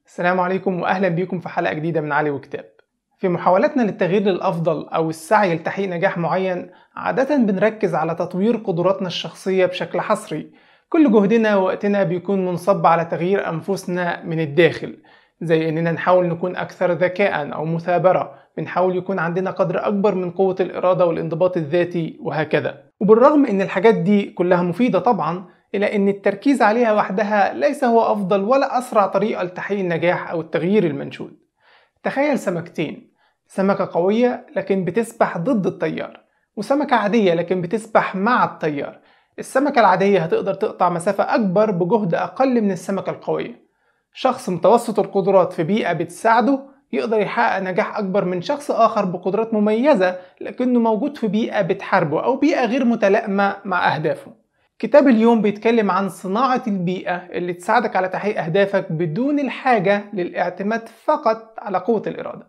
السلام عليكم واهلا بيكم في حلقه جديده من علي وكتاب في محاولاتنا للتغيير للافضل او السعي لتحقيق نجاح معين عاده بنركز على تطوير قدراتنا الشخصيه بشكل حصري كل جهدنا ووقتنا بيكون منصب على تغيير انفسنا من الداخل زي اننا نحاول نكون اكثر ذكاء او مثابره بنحاول يكون عندنا قدر اكبر من قوه الاراده والانضباط الذاتي وهكذا وبالرغم ان الحاجات دي كلها مفيده طبعا إلى أن التركيز عليها وحدها ليس هو أفضل ولا أسرع طريقة لتحقيق النجاح أو التغيير المنشود. تخيل سمكتين، سمكة قوية لكن بتسبح ضد التيار، وسمكة عادية لكن بتسبح مع التيار. السمكة العادية هتقدر تقطع مسافة أكبر بجهد أقل من السمكة القوية. شخص متوسط القدرات في بيئة بتساعده يقدر يحقق نجاح أكبر من شخص آخر بقدرات مميزة لكنه موجود في بيئة بتحاربه أو بيئة غير متلائمة مع أهدافه. كتاب اليوم بيتكلم عن صناعة البيئة اللي تساعدك على تحقيق أهدافك بدون الحاجة للاعتماد فقط على قوة الإرادة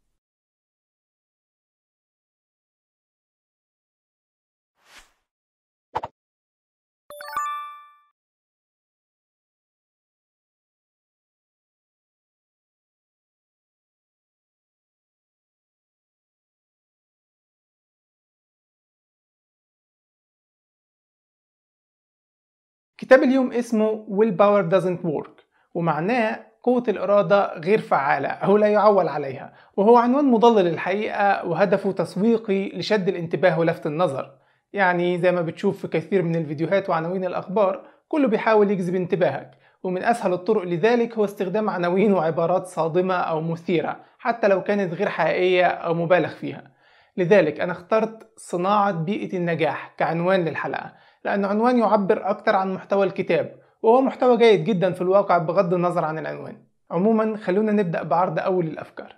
كتاب اليوم اسمه Will Power Doesn't Work ومعناه قوة الإرادة غير فعالة أو لا يعول عليها وهو عنوان مضلل الحقيقة وهدفه تسويقي لشد الانتباه ولفت النظر يعني زي ما بتشوف في كثير من الفيديوهات وعناوين الأخبار كله بيحاول يجذب انتباهك ومن أسهل الطرق لذلك هو استخدام عناوين وعبارات صادمة أو مثيرة حتى لو كانت غير حقيقية أو مبالغ فيها لذلك أنا اخترت صناعة بيئة النجاح كعنوان للحلقة لأن عنوان يعبر أكتر عن محتوى الكتاب وهو محتوى جيد جدا في الواقع بغض النظر عن العنوان عموما خلونا نبدأ بعرض أول الأفكار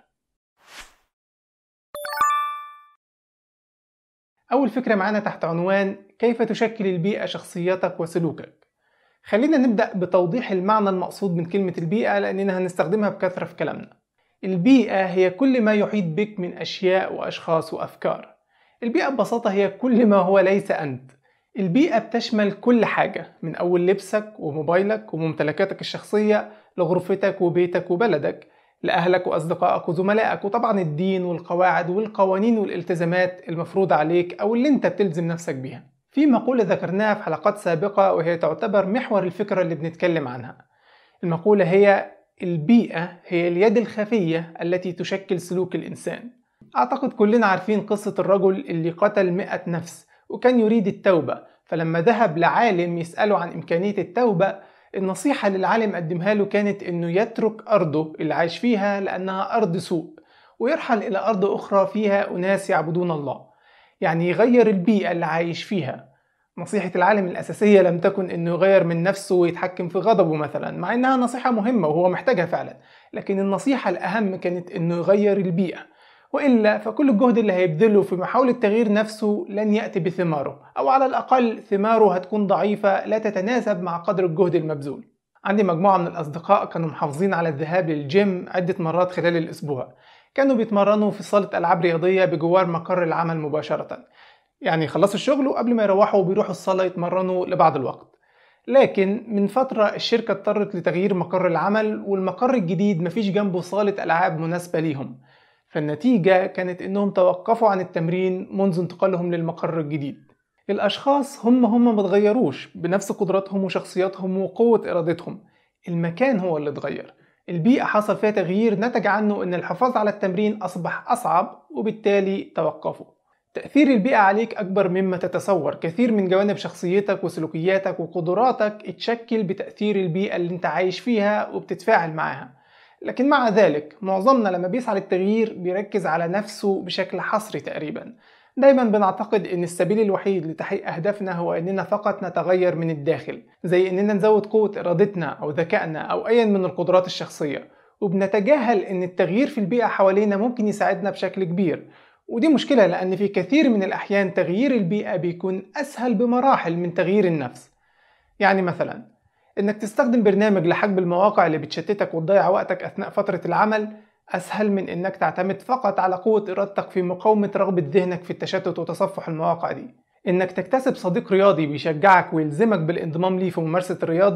أول فكرة معانا تحت عنوان كيف تشكل البيئة شخصيتك وسلوكك خلينا نبدأ بتوضيح المعنى المقصود من كلمة البيئة لأننا هنستخدمها بكثرة في كلامنا البيئة هي كل ما يحيط بك من أشياء وأشخاص وأفكار البيئة ببساطة هي كل ما هو ليس أنت البيئة بتشمل كل حاجة من أول لبسك وموبايلك وممتلكاتك الشخصية لغرفتك وبيتك وبلدك لأهلك وأصدقائك وزملائك وطبعا الدين والقواعد والقوانين والالتزامات المفروضة عليك أو اللي أنت بتلزم نفسك بيها في مقولة ذكرناها في حلقات سابقة وهي تعتبر محور الفكرة اللي بنتكلم عنها المقولة هي البيئة هي اليد الخفية التي تشكل سلوك الإنسان أعتقد كلنا عارفين قصة الرجل اللي قتل مئة نفس وكان يريد التوبة فلما ذهب لعالم يسأله عن إمكانية التوبة النصيحة اللي العالم قدمها له كانت إنه يترك أرضه اللي عايش فيها لأنها أرض سوء ويرحل إلى أرض أخرى فيها أناس يعبدون الله يعني يغير البيئة اللي عايش فيها نصيحة العالم الأساسية لم تكن إنه يغير من نفسه ويتحكم في غضبه مثلا مع إنها نصيحة مهمة وهو محتاجها فعلا لكن النصيحة الأهم كانت إنه يغير البيئة وإلا فكل الجهد اللي هيبذله في محاولة تغيير نفسه لن يأتي بثماره أو على الأقل ثماره هتكون ضعيفة لا تتناسب مع قدر الجهد المبذول عندي مجموعة من الأصدقاء كانوا محافظين على الذهاب للجيم عدة مرات خلال الأسبوع كانوا بيتمرنوا في صالة ألعاب رياضية بجوار مقر العمل مباشرة يعني خلصوا الشغل وقبل ما يروحوا بيروحوا الصالة يتمرنوا لبعض الوقت لكن من فترة الشركة اضطرت لتغيير مقر العمل والمقر الجديد مفيش جنبه صالة ألعاب مناسبة ليهم فالنتيجة كانت إنهم توقفوا عن التمرين منذ انتقالهم للمقر الجديد الأشخاص هم هم متغيروش بنفس قدراتهم وشخصياتهم وقوة إرادتهم المكان هو اللي اتغير البيئة حصل فيها تغيير نتج عنه إن الحفاظ على التمرين أصبح أصعب وبالتالي توقفوا تأثير البيئة عليك أكبر مما تتصور كثير من جوانب شخصيتك وسلوكياتك وقدراتك اتشكل بتأثير البيئة اللي انت عايش فيها وبتتفاعل معاها لكن مع ذلك معظمنا لما بيسعى للتغيير بيركز على نفسه بشكل حصري تقريبا دايما بنعتقد ان السبيل الوحيد لتحقيق اهدافنا هو اننا فقط نتغير من الداخل زي اننا نزود قوة ارادتنا او ذكائنا او ايا من القدرات الشخصية وبنتجاهل ان التغيير في البيئة حوالينا ممكن يساعدنا بشكل كبير ودي مشكلة لأن في كثير من الأحيان تغيير البيئة بيكون أسهل بمراحل من تغيير النفس يعني مثلا إنك تستخدم برنامج لحجب المواقع اللي بتشتتك وتضيع وقتك أثناء فترة العمل أسهل من إنك تعتمد فقط على قوة إرادتك في مقاومة رغبة ذهنك في التشتت وتصفح المواقع دي إنك تكتسب صديق رياضي بيشجعك ويلزمك بالانضمام ليه في ممارسة الرياضة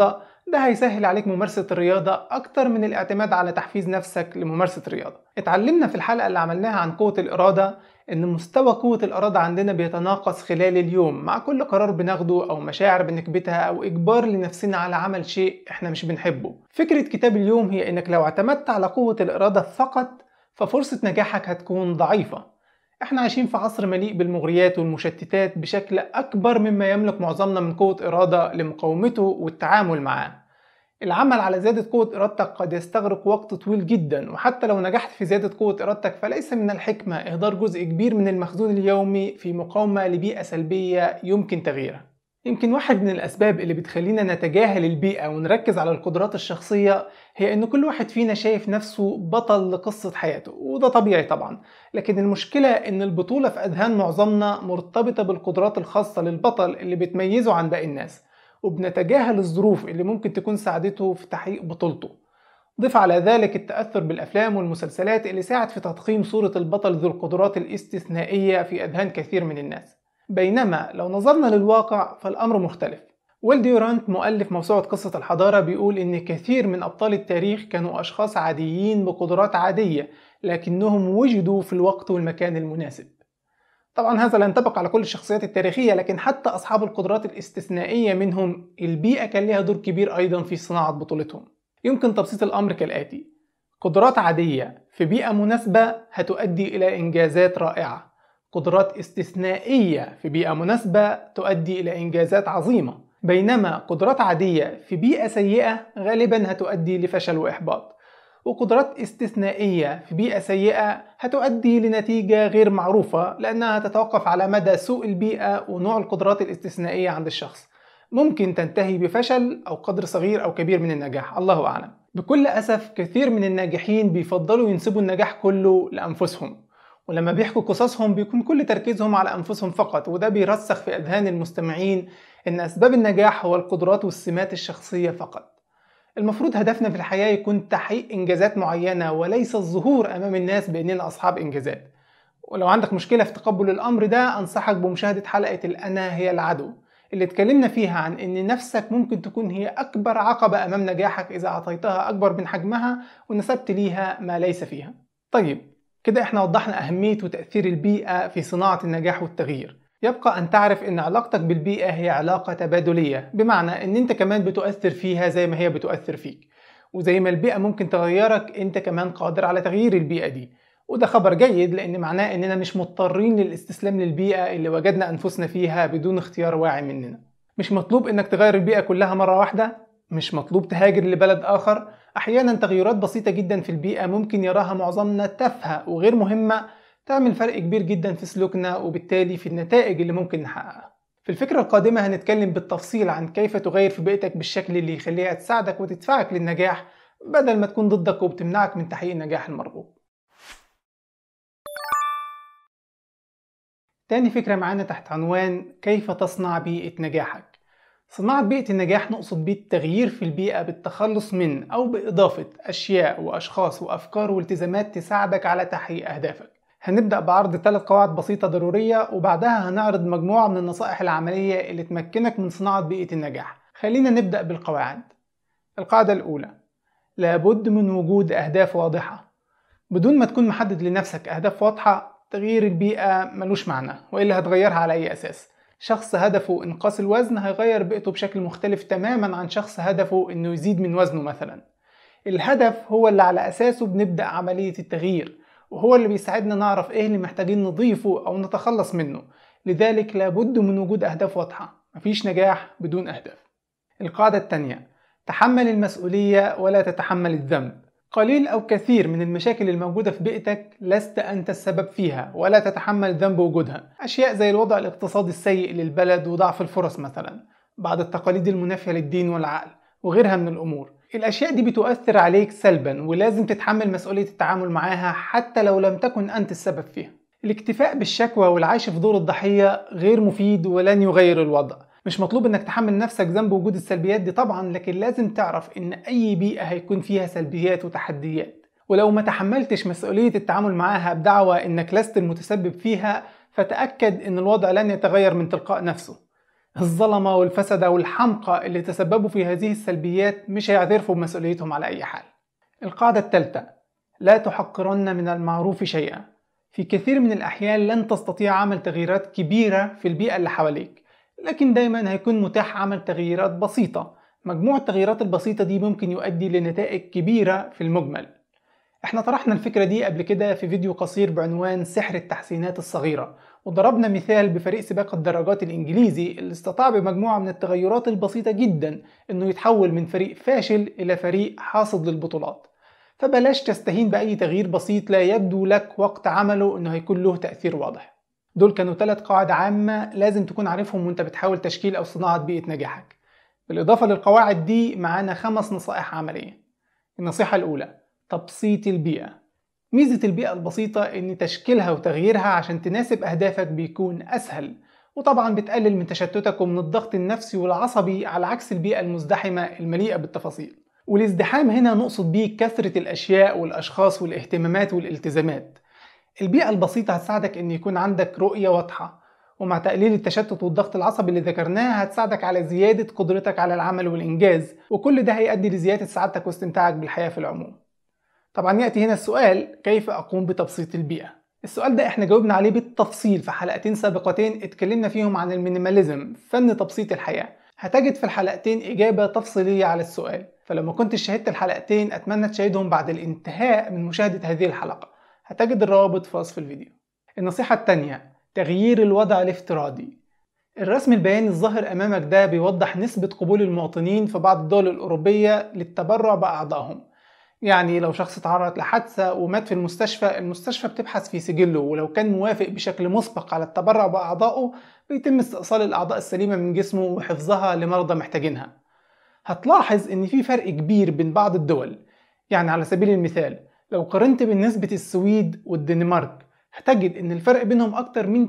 ده هيسهل عليك ممارسة الرياضة أكتر من الاعتماد على تحفيز نفسك لممارسة الرياضة اتعلمنا في الحلقة اللي عملناها عن قوة الإرادة إن مستوى قوة الإرادة عندنا بيتناقص خلال اليوم مع كل قرار بناخده أو مشاعر بنكبتها أو إجبار لنفسنا على عمل شيء إحنا مش بنحبه فكرة كتاب اليوم هي إنك لو اعتمدت على قوة الإرادة فقط ففرصة نجاحك هتكون ضعيفة احنا عايشين في عصر مليء بالمغريات والمشتتات بشكل أكبر مما يملك معظمنا من قوة إرادة لمقاومته والتعامل معاه العمل على زيادة قوة إرادتك قد يستغرق وقت طويل جدا وحتى لو نجحت في زيادة قوة إرادتك فليس من الحكمة إهدار جزء كبير من المخزون اليومي في مقاومة لبيئة سلبية يمكن تغييرها يمكن واحد من الأسباب اللي بتخلينا نتجاهل البيئة ونركز على القدرات الشخصية هي إن كل واحد فينا شايف نفسه بطل لقصة حياته وده طبيعي طبعا لكن المشكلة إن البطولة في أذهان معظمنا مرتبطة بالقدرات الخاصة للبطل اللي بتميزه عن باقي الناس وبنتجاهل الظروف اللي ممكن تكون ساعدته في تحقيق بطولته ضف على ذلك التأثر بالأفلام والمسلسلات اللي ساعد في تضخيم صورة البطل ذو القدرات الاستثنائية في أذهان كثير من الناس بينما لو نظرنا للواقع فالأمر مختلف ويل ديورانت مؤلف موسوعة قصة الحضارة بيقول إن كثير من أبطال التاريخ كانوا أشخاص عاديين بقدرات عادية لكنهم وجدوا في الوقت والمكان المناسب طبعا هذا لا ينطبق على كل الشخصيات التاريخية لكن حتى أصحاب القدرات الاستثنائية منهم البيئة كان لها دور كبير أيضا في صناعة بطولتهم يمكن تبسيط الأمر كالآتي قدرات عادية في بيئة مناسبة هتؤدي إلى إنجازات رائعة قدرات استثنائية في بيئة مناسبة تؤدي إلى إنجازات عظيمة بينما قدرات عادية في بيئة سيئة غالبا هتؤدي لفشل وإحباط وقدرات استثنائية في بيئة سيئة هتؤدي لنتيجة غير معروفة لأنها تتوقف على مدى سوء البيئة ونوع القدرات الاستثنائية عند الشخص ممكن تنتهي بفشل أو قدر صغير أو كبير من النجاح الله أعلم بكل أسف كثير من الناجحين بيفضلوا ينسبوا النجاح كله لأنفسهم ولما بيحكوا قصصهم بيكون كل تركيزهم على أنفسهم فقط وده بيرسخ في أذهان المستمعين إن أسباب النجاح هو القدرات والسمات الشخصية فقط المفروض هدفنا في الحياة يكون تحقيق إنجازات معينة وليس الظهور أمام الناس بأننا أصحاب إنجازات ولو عندك مشكلة في تقبل الأمر ده أنصحك بمشاهدة حلقة الأنا هي العدو اللي اتكلمنا فيها عن ان نفسك ممكن تكون هي اكبر عقبة امام نجاحك اذا اعطيتها اكبر من حجمها ونسبت ليها ما ليس فيها طيب كده احنا وضحنا اهمية وتأثير البيئة في صناعة النجاح والتغيير يبقى أن تعرف أن علاقتك بالبيئة هي علاقة تبادلية بمعنى أن أنت كمان بتؤثر فيها زي ما هي بتؤثر فيك وزي ما البيئة ممكن تغيرك أنت كمان قادر على تغيير البيئة دي وده خبر جيد لأن معناه أننا مش مضطرين للاستسلام للبيئة اللي وجدنا أنفسنا فيها بدون اختيار واعي مننا مش مطلوب أنك تغير البيئة كلها مرة واحدة مش مطلوب تهاجر لبلد آخر أحيانا تغيرات بسيطة جدا في البيئة ممكن يراها معظمنا تافهة وغير مهمة تعمل فرق كبير جدا في سلوكنا وبالتالي في النتائج اللي ممكن نحققها في الفكرة القادمة هنتكلم بالتفصيل عن كيف تغير في بيئتك بالشكل اللي يخليها تساعدك وتدفعك للنجاح بدل ما تكون ضدك وبتمنعك من تحقيق النجاح المرغوب تاني فكرة معانا تحت عنوان كيف تصنع بيئة نجاحك صناعة بيئة النجاح نقصد بيه التغيير في البيئة بالتخلص من أو بإضافة أشياء وأشخاص وأفكار والتزامات تساعدك على تحقيق أهدافك هنبدأ بعرض ثلاث قواعد بسيطة ضرورية وبعدها هنعرض مجموعة من النصائح العملية اللي تمكنك من صناعة بيئة النجاح خلينا نبدأ بالقواعد القاعدة الأولى لابد من وجود أهداف واضحة بدون ما تكون محدد لنفسك أهداف واضحة تغيير البيئة ملوش معنى وإلا هتغيرها على أي أساس شخص هدفه إنقاص الوزن هيغير بيئته بشكل مختلف تماما عن شخص هدفه إنه يزيد من وزنه مثلا الهدف هو اللي على أساسه بنبدأ عملية التغيير وهو اللي بيساعدنا نعرف إيه اللي محتاجين نضيفه أو نتخلص منه لذلك لابد من وجود أهداف واضحة مفيش نجاح بدون أهداف القاعدة الثانية تحمل المسؤولية ولا تتحمل الذنب قليل أو كثير من المشاكل الموجودة في بيئتك لست أنت السبب فيها ولا تتحمل ذنب وجودها أشياء زي الوضع الاقتصادي السيء للبلد وضعف الفرص مثلا بعض التقاليد المنافية للدين والعقل وغيرها من الأمور الأشياء دي بتؤثر عليك سلبا ولازم تتحمل مسؤولية التعامل معاها حتى لو لم تكن أنت السبب فيها الاكتفاء بالشكوى والعيش في دور الضحية غير مفيد ولن يغير الوضع مش مطلوب انك تحمل نفسك ذنب وجود السلبيات دي طبعا لكن لازم تعرف ان اي بيئة هيكون فيها سلبيات وتحديات ولو ما تحملتش مسؤولية التعامل معاها بدعوى انك لست المتسبب فيها فتأكد ان الوضع لن يتغير من تلقاء نفسه الظلمة والفسدة والحمقى اللي تسببوا في هذه السلبيات مش هيعترفوا بمسؤوليتهم على أي حال القاعدة الثالثة لا تحقرن من المعروف شيئا في كثير من الأحيان لن تستطيع عمل تغييرات كبيرة في البيئة اللي حواليك لكن دايما هيكون متاح عمل تغييرات بسيطة مجموع التغييرات البسيطة دي ممكن يؤدي لنتائج كبيرة في المجمل احنا طرحنا الفكرة دي قبل كده في فيديو قصير بعنوان سحر التحسينات الصغيرة وضربنا مثال بفريق سباق الدراجات الإنجليزي اللي استطاع بمجموعة من التغيرات البسيطة جدا إنه يتحول من فريق فاشل إلى فريق حاصد للبطولات فبلاش تستهين بأي تغيير بسيط لا يبدو لك وقت عمله إنه هيكون له تأثير واضح دول كانوا ثلاث قواعد عامة لازم تكون عارفهم وانت بتحاول تشكيل أو صناعة بيئة نجاحك بالإضافة للقواعد دي معانا خمس نصائح عملية النصيحة الأولى تبسيط البيئة ميزة البيئة البسيطة إن تشكيلها وتغييرها عشان تناسب أهدافك بيكون أسهل وطبعا بتقلل من تشتتك ومن الضغط النفسي والعصبي على عكس البيئة المزدحمة المليئة بالتفاصيل والازدحام هنا نقصد بيه كثرة الأشياء والأشخاص والاهتمامات والالتزامات البيئة البسيطة هتساعدك إن يكون عندك رؤية واضحة ومع تقليل التشتت والضغط العصبي اللي ذكرناه هتساعدك على زيادة قدرتك على العمل والإنجاز وكل ده هيؤدي لزيادة سعادتك واستمتاعك بالحياة في العموم طبعا يأتي هنا السؤال كيف أقوم بتبسيط البيئة؟ السؤال ده احنا جاوبنا عليه بالتفصيل في حلقتين سابقتين اتكلمنا فيهم عن المينيماليزم فن تبسيط الحياة هتجد في الحلقتين إجابة تفصيلية على السؤال فلو ما كنتش شاهدت الحلقتين أتمنى تشاهدهم بعد الانتهاء من مشاهدة هذه الحلقة هتجد الروابط في وصف الفيديو النصيحة الثانية تغيير الوضع الافتراضي الرسم البياني الظاهر أمامك ده بيوضح نسبة قبول المواطنين في بعض الدول الأوروبية للتبرع بأعضائهم يعني لو شخص تعرض لحادثة ومات في المستشفى المستشفى بتبحث في سجله ولو كان موافق بشكل مسبق على التبرع بأعضائه بيتم استئصال الأعضاء السليمة من جسمه وحفظها لمرضى محتاجينها هتلاحظ إن في فرق كبير بين بعض الدول يعني على سبيل المثال لو قارنت بين نسبة السويد والدنمارك هتجد إن الفرق بينهم أكتر من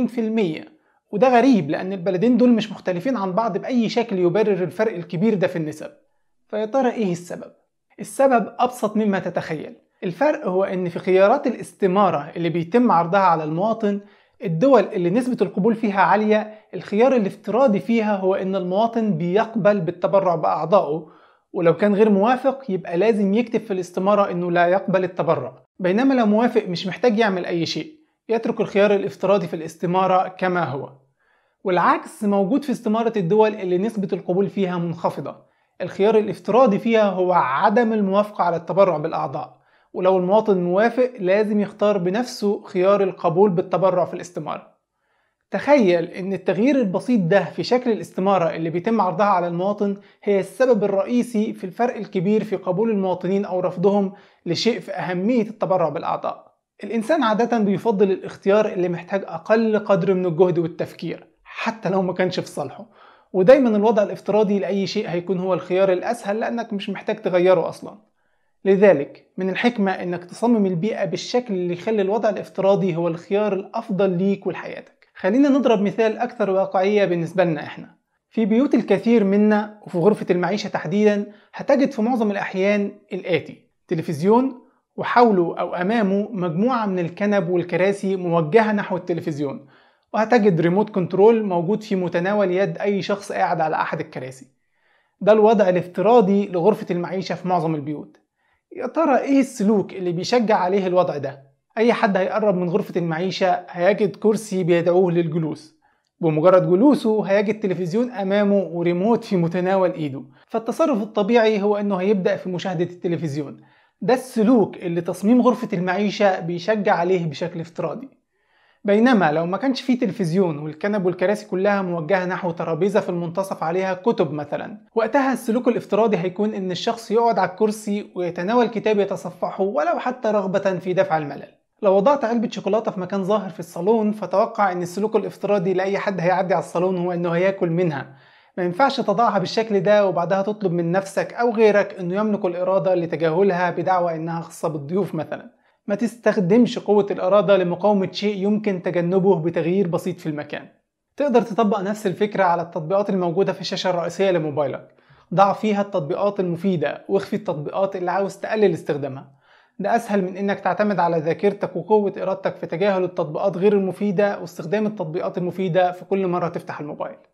80% وده غريب لأن البلدين دول مش مختلفين عن بعض بأي شكل يبرر الفرق الكبير ده في النسب فيا ترى إيه السبب؟ السبب أبسط مما تتخيل الفرق هو أن في خيارات الاستمارة اللي بيتم عرضها على المواطن الدول اللي نسبة القبول فيها عالية الخيار الافتراضي فيها هو أن المواطن بيقبل بالتبرع بأعضائه ولو كان غير موافق يبقى لازم يكتب في الاستمارة أنه لا يقبل التبرع بينما لو موافق مش محتاج يعمل أي شيء يترك الخيار الافتراضي في الاستمارة كما هو والعكس موجود في استمارة الدول اللي نسبة القبول فيها منخفضة الخيار الافتراضي فيها هو عدم الموافقة على التبرع بالأعضاء ولو المواطن موافق لازم يختار بنفسه خيار القبول بالتبرع في الاستمارة تخيل ان التغيير البسيط ده في شكل الاستمارة اللي بيتم عرضها على المواطن هي السبب الرئيسي في الفرق الكبير في قبول المواطنين او رفضهم لشيء في اهمية التبرع بالاعضاء الانسان عادة بيفضل الاختيار اللي محتاج اقل قدر من الجهد والتفكير حتى لو ما كانش في صالحه ودايما الوضع الافتراضي لأي شيء هيكون هو الخيار الأسهل لأنك مش محتاج تغيره أصلا لذلك من الحكمة إنك تصمم البيئة بالشكل اللي يخلي الوضع الافتراضي هو الخيار الأفضل ليك ولحياتك خلينا نضرب مثال أكثر واقعية بالنسبة لنا إحنا في بيوت الكثير منا وفي غرفة المعيشة تحديدا هتجد في معظم الأحيان الآتي تلفزيون وحوله أو أمامه مجموعة من الكنب والكراسي موجهة نحو التلفزيون وهتجد ريموت كنترول موجود في متناول يد أي شخص قاعد على أحد الكراسي ده الوضع الافتراضي لغرفة المعيشة في معظم البيوت يا ترى ايه السلوك اللي بيشجع عليه الوضع ده اي حد هيقرب من غرفة المعيشة هيجد كرسي بيدعوه للجلوس بمجرد جلوسه هيجد تلفزيون امامه وريموت في متناول ايده فالتصرف الطبيعي هو انه هيبدأ في مشاهدة التلفزيون ده السلوك اللي تصميم غرفة المعيشة بيشجع عليه بشكل افتراضي بينما لو ما كانش فيه تلفزيون والكنب والكراسي كلها موجهة نحو ترابيزة في المنتصف عليها كتب مثلا وقتها السلوك الافتراضي هيكون ان الشخص يقعد على الكرسي ويتناول كتاب يتصفحه ولو حتى رغبة في دفع الملل لو وضعت علبة شوكولاتة في مكان ظاهر في الصالون فتوقع ان السلوك الافتراضي لأي حد هيعدي على الصالون هو انه هياكل منها ما ينفعش تضعها بالشكل ده وبعدها تطلب من نفسك او غيرك انه يملك الارادة لتجاهلها بدعوى انها خاصة بالضيوف مثلا ما تستخدمش قوة الإرادة لمقاومة شيء يمكن تجنبه بتغيير بسيط في المكان تقدر تطبق نفس الفكرة على التطبيقات الموجودة في الشاشة الرئيسية لموبايلك ضع فيها التطبيقات المفيدة واخفي التطبيقات اللي عاوز تقلل استخدامها ده أسهل من إنك تعتمد على ذاكرتك وقوة إرادتك في تجاهل التطبيقات غير المفيدة واستخدام التطبيقات المفيدة في كل مرة تفتح الموبايل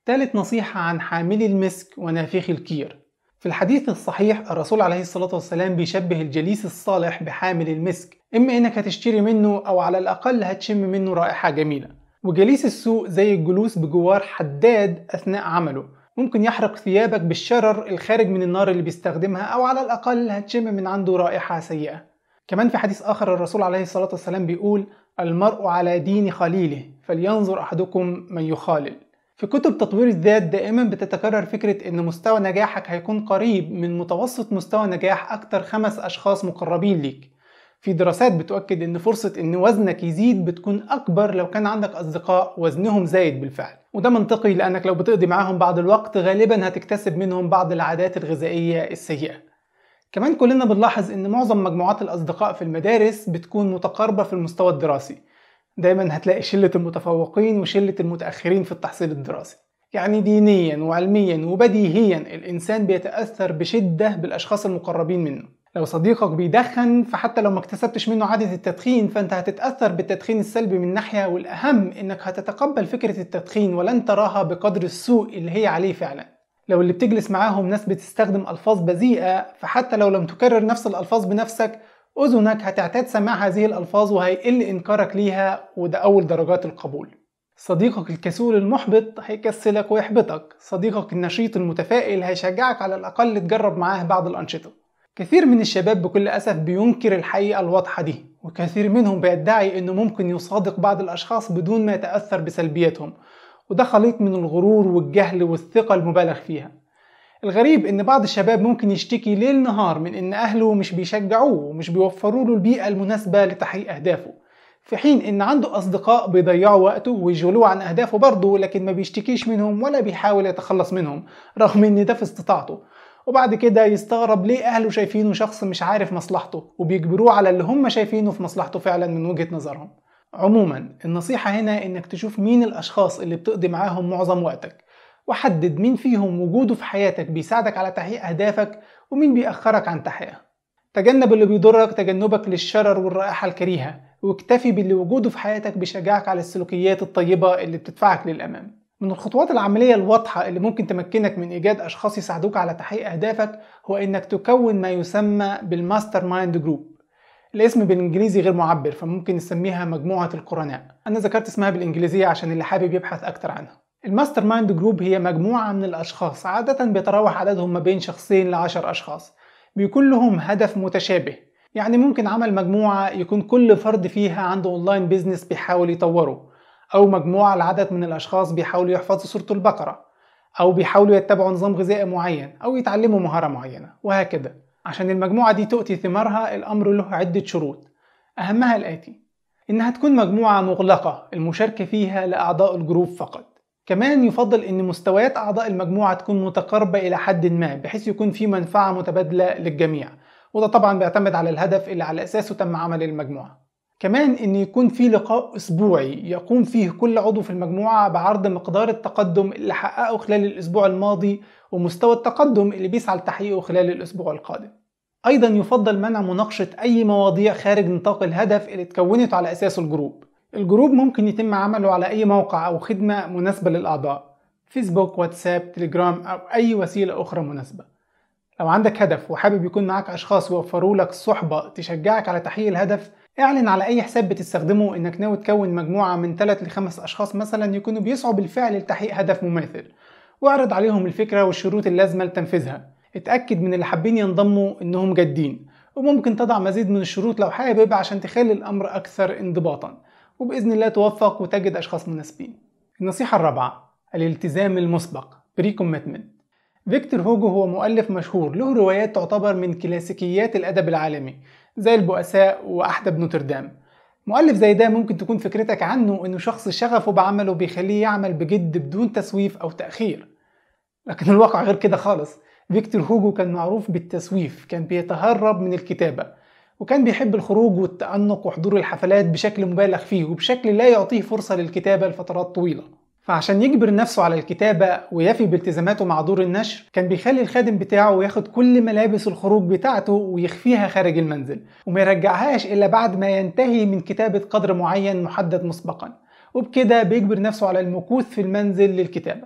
ثالث نصيحة عن حاملي المسك ونافخي الكير في الحديث الصحيح الرسول عليه الصلاة والسلام بيشبه الجليس الصالح بحامل المسك إما إنك هتشتري منه أو على الأقل هتشم منه رائحة جميلة وجليس السوء زي الجلوس بجوار حداد أثناء عمله ممكن يحرق ثيابك بالشرر الخارج من النار اللي بيستخدمها أو على الأقل هتشم من عنده رائحة سيئة كمان في حديث آخر الرسول عليه الصلاة والسلام بيقول المرء على دين خليله فلينظر أحدكم من يخالل في كتب تطوير الذات دائما بتتكرر فكرة ان مستوى نجاحك هيكون قريب من متوسط مستوى نجاح اكتر خمس اشخاص مقربين ليك في دراسات بتؤكد ان فرصة ان وزنك يزيد بتكون اكبر لو كان عندك اصدقاء وزنهم زايد بالفعل وده منطقي لانك لو بتقضي معاهم بعض الوقت غالبا هتكتسب منهم بعض العادات الغذائية السيئة كمان كلنا بنلاحظ ان معظم مجموعات الاصدقاء في المدارس بتكون متقاربة في المستوى الدراسي دايما هتلاقي شلة المتفوقين وشلة المتأخرين في التحصيل الدراسي يعني دينيا وعلميا وبديهيا الإنسان بيتأثر بشدة بالأشخاص المقربين منه لو صديقك بيدخن فحتى لو ما اكتسبتش منه عادة التدخين فانت هتتأثر بالتدخين السلبي من ناحية والأهم انك هتتقبل فكرة التدخين ولن تراها بقدر السوء اللي هي عليه فعلا لو اللي بتجلس معاهم ناس بتستخدم ألفاظ بذيئة فحتى لو لم تكرر نفس الألفاظ بنفسك أذنك هتعتاد سماع هذه الألفاظ وهيقل إنكارك ليها وده أول درجات القبول صديقك الكسول المحبط هيكسلك ويحبطك صديقك النشيط المتفائل هيشجعك على الأقل تجرب معاه بعض الأنشطة كثير من الشباب بكل أسف بينكر الحقيقة الواضحة دي وكثير منهم بيدعي أنه ممكن يصادق بعض الأشخاص بدون ما يتأثر بسلبياتهم وده خليط من الغرور والجهل والثقة المبالغ فيها الغريب ان بعض الشباب ممكن يشتكي ليل نهار من ان اهله مش بيشجعوه ومش بيوفروا له البيئة المناسبة لتحقيق اهدافه في حين ان عنده اصدقاء بيضيعوا وقته ويشغلوه عن اهدافه برضه لكن ما بيشتكيش منهم ولا بيحاول يتخلص منهم رغم ان ده في استطاعته وبعد كده يستغرب ليه اهله شايفينه شخص مش عارف مصلحته وبيجبروه على اللي هم شايفينه في مصلحته فعلا من وجهة نظرهم عموما النصيحة هنا انك تشوف مين الاشخاص اللي بتقضي معاهم معظم وقتك وحدد مين فيهم وجوده في حياتك بيساعدك على تحقيق أهدافك ومين بيأخرك عن تحقيقها تجنب اللي بيضرك تجنبك للشرر والرائحة الكريهة واكتفي باللي وجوده في حياتك بيشجعك على السلوكيات الطيبة اللي بتدفعك للأمام من الخطوات العملية الواضحة اللي ممكن تمكنك من إيجاد أشخاص يساعدوك على تحقيق أهدافك هو إنك تكون ما يسمى بالماستر مايند جروب الاسم بالإنجليزي غير معبر فممكن نسميها مجموعة القرناء أنا ذكرت اسمها بالإنجليزية عشان اللي حابب يبحث أكتر عنها الماستر مايند جروب هي مجموعة من الأشخاص عادة بيتراوح عددهم ما بين شخصين لعشر أشخاص بيكون لهم هدف متشابه يعني ممكن عمل مجموعة يكون كل فرد فيها عنده اونلاين بيزنس بيحاول يطوره أو مجموعة لعدد من الأشخاص بيحاولوا يحفظوا سورة البقرة أو بيحاولوا يتبعوا نظام غذائي معين أو يتعلموا مهارة معينة وهكذا عشان المجموعة دي تؤتي ثمارها الأمر له عدة شروط أهمها الآتي إنها تكون مجموعة مغلقة المشاركة فيها لأعضاء الجروب فقط كمان يفضل ان مستويات اعضاء المجموعه تكون متقاربه الى حد ما بحيث يكون في منفعه متبادله للجميع وده طبعا بيعتمد على الهدف اللي على اساسه تم عمل المجموعه كمان ان يكون في لقاء اسبوعي يقوم فيه كل عضو في المجموعه بعرض مقدار التقدم اللي حققه خلال الاسبوع الماضي ومستوى التقدم اللي بيسعى لتحقيقه خلال الاسبوع القادم ايضا يفضل منع مناقشه اي مواضيع خارج نطاق الهدف اللي اتكونت على اساسه الجروب الجروب ممكن يتم عمله على أي موقع أو خدمة مناسبة للأعضاء فيسبوك واتساب تليجرام أو أي وسيلة أخرى مناسبة لو عندك هدف وحابب يكون معاك أشخاص يوفروا لك صحبة تشجعك على تحقيق الهدف اعلن على أي حساب بتستخدمه إنك ناوي تكون مجموعة من 3 ل 5 أشخاص مثلا يكونوا بيسعوا بالفعل لتحقيق هدف مماثل واعرض عليهم الفكرة والشروط اللازمة لتنفيذها اتأكد من اللي حابين ينضموا إنهم جادين وممكن تضع مزيد من الشروط لو حابب عشان تخلي الأمر أكثر انضباطا وبإذن الله توفق وتجد أشخاص مناسبين النصيحة الرابعة الالتزام المسبق بري كوميتمنت فيكتور هوجو هو مؤلف مشهور له روايات تعتبر من كلاسيكيات الأدب العالمي زي البؤساء وأحدب نوتردام مؤلف زي ده ممكن تكون فكرتك عنه انه شخص شغفه بعمله بيخليه يعمل بجد بدون تسويف او تأخير لكن الواقع غير كده خالص فيكتور هوجو كان معروف بالتسويف كان بيتهرب من الكتابة وكان بيحب الخروج والتأنق وحضور الحفلات بشكل مبالغ فيه وبشكل لا يعطيه فرصة للكتابة لفترات طويلة فعشان يجبر نفسه على الكتابة ويفي بالتزاماته مع دور النشر كان بيخلي الخادم بتاعه ياخد كل ملابس الخروج بتاعته ويخفيها خارج المنزل وما يرجعهاش إلا بعد ما ينتهي من كتابة قدر معين محدد مسبقا وبكده بيجبر نفسه على المكوث في المنزل للكتابة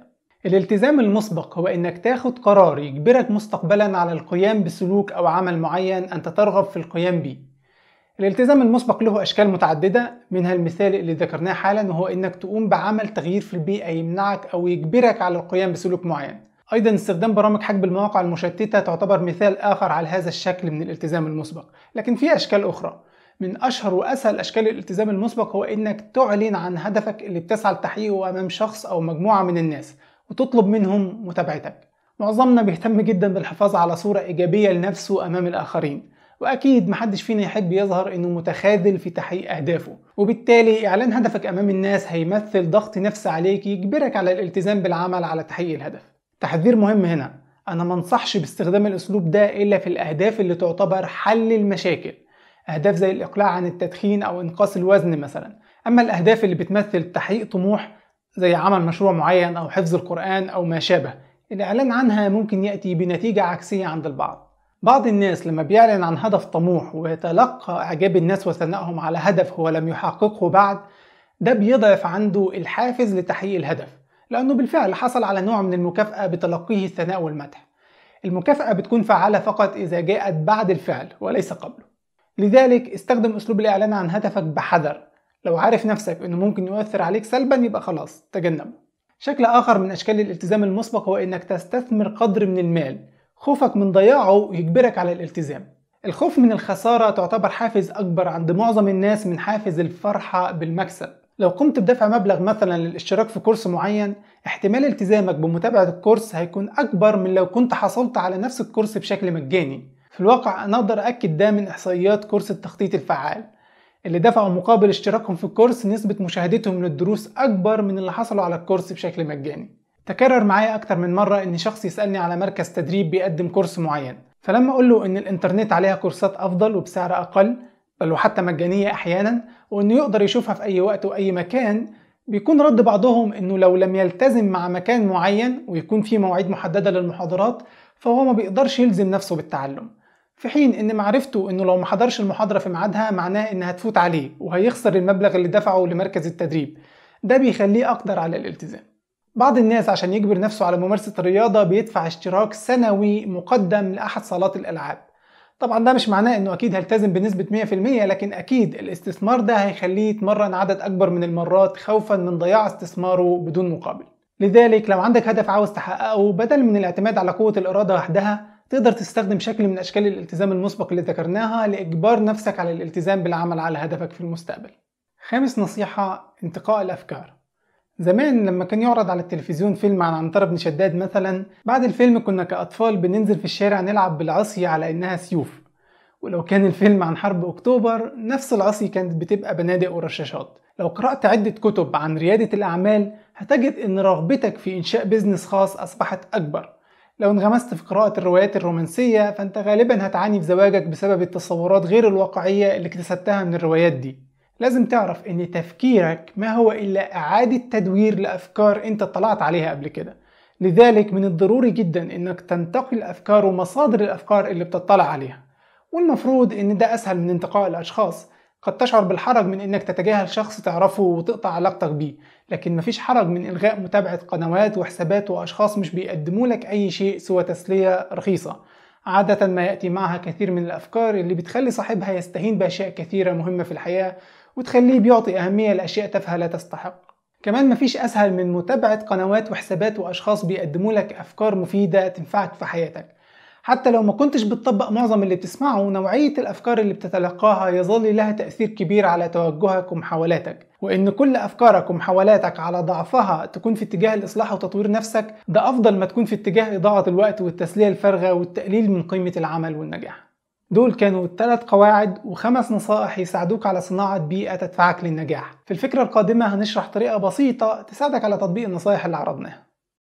الالتزام المسبق هو انك تاخد قرار يجبرك مستقبلا على القيام بسلوك او عمل معين انت ترغب في القيام به الالتزام المسبق له اشكال متعدده منها المثال اللي ذكرناه حالا وهو انك تقوم بعمل تغيير في البيئه يمنعك او يجبرك على القيام بسلوك معين ايضا استخدام برامج حجب المواقع المشتته تعتبر مثال اخر على هذا الشكل من الالتزام المسبق لكن في اشكال اخرى من اشهر واسهل اشكال الالتزام المسبق هو انك تعلن عن هدفك اللي بتسعى لتحقيقه امام شخص او مجموعه من الناس وتطلب منهم متابعتك معظمنا بيهتم جدا بالحفاظ على صورة إيجابية لنفسه أمام الآخرين وأكيد محدش فينا يحب يظهر إنه متخاذل في تحقيق أهدافه وبالتالي إعلان هدفك أمام الناس هيمثل ضغط نفسي عليك يجبرك على الالتزام بالعمل على تحقيق الهدف تحذير مهم هنا أنا منصحش باستخدام الأسلوب ده إلا في الأهداف اللي تعتبر حل المشاكل أهداف زي الإقلاع عن التدخين أو إنقاص الوزن مثلا أما الأهداف اللي بتمثل تحقيق طموح زي عمل مشروع معين أو حفظ القرآن أو ما شابه الإعلان عنها ممكن يأتي بنتيجة عكسية عند البعض بعض الناس لما بيعلن عن هدف طموح ويتلقى إعجاب الناس وثنائهم على هدف هو لم يحققه بعد ده بيضعف عنده الحافز لتحقيق الهدف لأنه بالفعل حصل على نوع من المكافأة بتلقيه الثناء والمدح المكافأة بتكون فعالة فقط إذا جاءت بعد الفعل وليس قبله لذلك استخدم أسلوب الإعلان عن هدفك بحذر لو عارف نفسك انه ممكن يؤثر عليك سلبا يبقى خلاص تجنبه شكل اخر من اشكال الالتزام المسبق هو انك تستثمر قدر من المال خوفك من ضياعه يجبرك على الالتزام الخوف من الخسارة تعتبر حافز أكبر عند معظم الناس من حافز الفرحة بالمكسب لو قمت بدفع مبلغ مثلا للاشتراك في كورس معين احتمال التزامك بمتابعة الكورس هيكون أكبر من لو كنت حصلت على نفس الكورس بشكل مجاني في الواقع أنا أقدر أكد ده من إحصائيات كورس التخطيط الفعال اللي دفعوا مقابل اشتراكهم في الكورس نسبة مشاهدتهم للدروس أكبر من اللي حصلوا على الكورس بشكل مجاني تكرر معايا أكتر من مرة إن شخص يسألني على مركز تدريب بيقدم كورس معين فلما أقول له إن الإنترنت عليها كورسات أفضل وبسعر أقل بل وحتى مجانية أحيانا وإنه يقدر يشوفها في أي وقت وأي مكان بيكون رد بعضهم إنه لو لم يلتزم مع مكان معين ويكون في مواعيد محددة للمحاضرات فهو ما بيقدرش يلزم نفسه بالتعلم في حين ان معرفته انه لو ما حضرش المحاضره في ميعادها معناه انها هتفوت عليه وهيخسر المبلغ اللي دفعه لمركز التدريب ده بيخليه اقدر على الالتزام بعض الناس عشان يجبر نفسه على ممارسة الرياضة بيدفع اشتراك سنوي مقدم لأحد صالات الألعاب طبعا ده مش معناه انه اكيد هيلتزم بنسبة 100% لكن اكيد الاستثمار ده هيخليه يتمرن عدد اكبر من المرات خوفا من ضياع استثماره بدون مقابل لذلك لو عندك هدف عاوز تحققه بدل من الاعتماد على قوة الإرادة وحدها تقدر تستخدم شكل من أشكال الالتزام المسبق اللي ذكرناها لإجبار نفسك على الالتزام بالعمل على هدفك في المستقبل خامس نصيحة انتقاء الأفكار زمان لما كان يعرض على التلفزيون فيلم عن عنترة بن شداد مثلا بعد الفيلم كنا كأطفال بننزل في الشارع نلعب بالعصي على إنها سيوف ولو كان الفيلم عن حرب أكتوبر نفس العصي كانت بتبقى بنادق ورشاشات لو قرأت عدة كتب عن ريادة الأعمال هتجد إن رغبتك في إنشاء بيزنس خاص أصبحت أكبر لو انغمست في قراءة الروايات الرومانسية فأنت غالبا هتعاني في زواجك بسبب التصورات غير الواقعية اللي اكتسبتها من الروايات دي لازم تعرف ان تفكيرك ما هو الا اعادة تدوير لافكار انت اطلعت عليها قبل كده لذلك من الضروري جدا انك تنتقي الافكار ومصادر الافكار اللي بتطلع عليها والمفروض ان ده اسهل من انتقاء الاشخاص قد تشعر بالحرج من انك تتجاهل شخص تعرفه وتقطع علاقتك بيه لكن مفيش حرج من الغاء متابعة قنوات وحسابات واشخاص مش بيقدموا لك اي شيء سوى تسلية رخيصة عادة ما يأتي معها كثير من الأفكار اللي بتخلي صاحبها يستهين بأشياء كثيرة مهمة في الحياة وتخليه بيعطي أهمية لأشياء تافهة لا تستحق كمان مفيش أسهل من متابعة قنوات وحسابات وأشخاص بيقدموا لك أفكار مفيدة تنفعك في حياتك حتى لو ما كنتش بتطبق معظم اللي بتسمعه نوعية الأفكار اللي بتتلقاها يظل لها تأثير كبير على توجهك ومحاولاتك وإن كل أفكارك ومحاولاتك على ضعفها تكون في اتجاه الإصلاح وتطوير نفسك ده أفضل ما تكون في اتجاه إضاعة الوقت والتسلية الفارغة والتقليل من قيمة العمل والنجاح دول كانوا ثلاث قواعد وخمس نصائح يساعدوك على صناعة بيئة تدفعك للنجاح في الفكرة القادمة هنشرح طريقة بسيطة تساعدك على تطبيق النصائح اللي عرضناها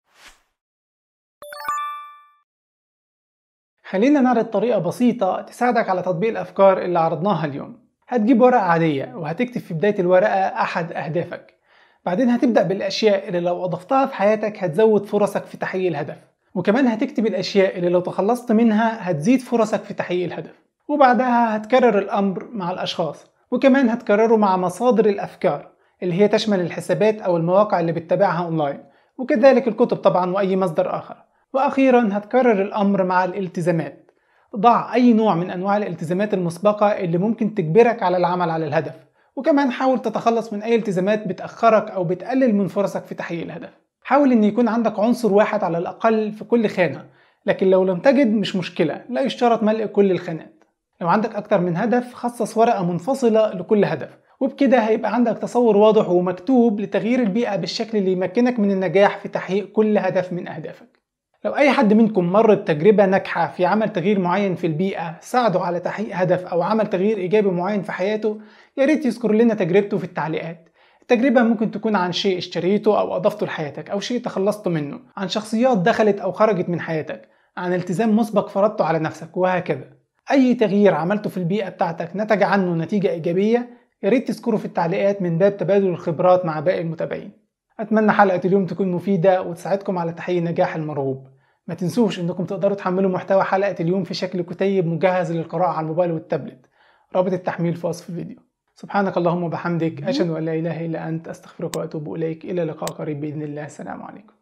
خلينا نعرض طريقة بسيطة تساعدك على تطبيق الأفكار اللي عرضناها اليوم هتجيب ورقة عادية وهتكتب في بداية الورقة أحد أهدافك بعدين هتبدأ بالأشياء اللي لو أضفتها في حياتك هتزود فرصك في تحقيق الهدف وكمان هتكتب الأشياء اللي لو تخلصت منها هتزيد فرصك في تحقيق الهدف وبعدها هتكرر الأمر مع الأشخاص وكمان هتكرره مع مصادر الأفكار اللي هي تشمل الحسابات أو المواقع اللي بتتابعها أونلاين وكذلك الكتب طبعا وأي مصدر آخر وأخيرا هتكرر الأمر مع الالتزامات ضع أي نوع من أنواع الالتزامات المسبقة اللي ممكن تجبرك على العمل على الهدف وكمان حاول تتخلص من أي التزامات بتأخرك أو بتقلل من فرصك في تحقيق الهدف حاول إن يكون عندك عنصر واحد على الأقل في كل خانة لكن لو لم تجد مش مشكلة لا يشترط ملء كل الخانات لو عندك أكتر من هدف خصص ورقة منفصلة لكل هدف وبكده هيبقى عندك تصور واضح ومكتوب لتغيير البيئة بالشكل اللي يمكنك من النجاح في تحقيق كل هدف من أهدافك لو أي حد منكم مر بتجربة ناجحة في عمل تغيير معين في البيئة ساعده على تحقيق هدف أو عمل تغيير إيجابي معين في حياته يا ريت يذكر لنا تجربته في التعليقات التجربة ممكن تكون عن شيء اشتريته أو أضفته لحياتك أو شيء تخلصت منه عن شخصيات دخلت أو خرجت من حياتك عن التزام مسبق فرضته على نفسك وهكذا أي تغيير عملته في البيئة بتاعتك نتج عنه نتيجة إيجابية يا ريت تذكره في التعليقات من باب تبادل الخبرات مع باقي المتابعين أتمنى حلقة اليوم تكون مفيدة وتساعدكم على تحقيق النجاح المرغوب ما تنسوش انكم تقدروا تحملوا محتوى حلقة اليوم في شكل كتيب مجهز للقراءة على الموبايل والتابلت رابط التحميل في وصف الفيديو سبحانك اللهم وبحمدك أشهد أن لا إله إلا أنت أستغفرك وأتوب إليك إلى لقاء قريب بإذن الله السلام عليكم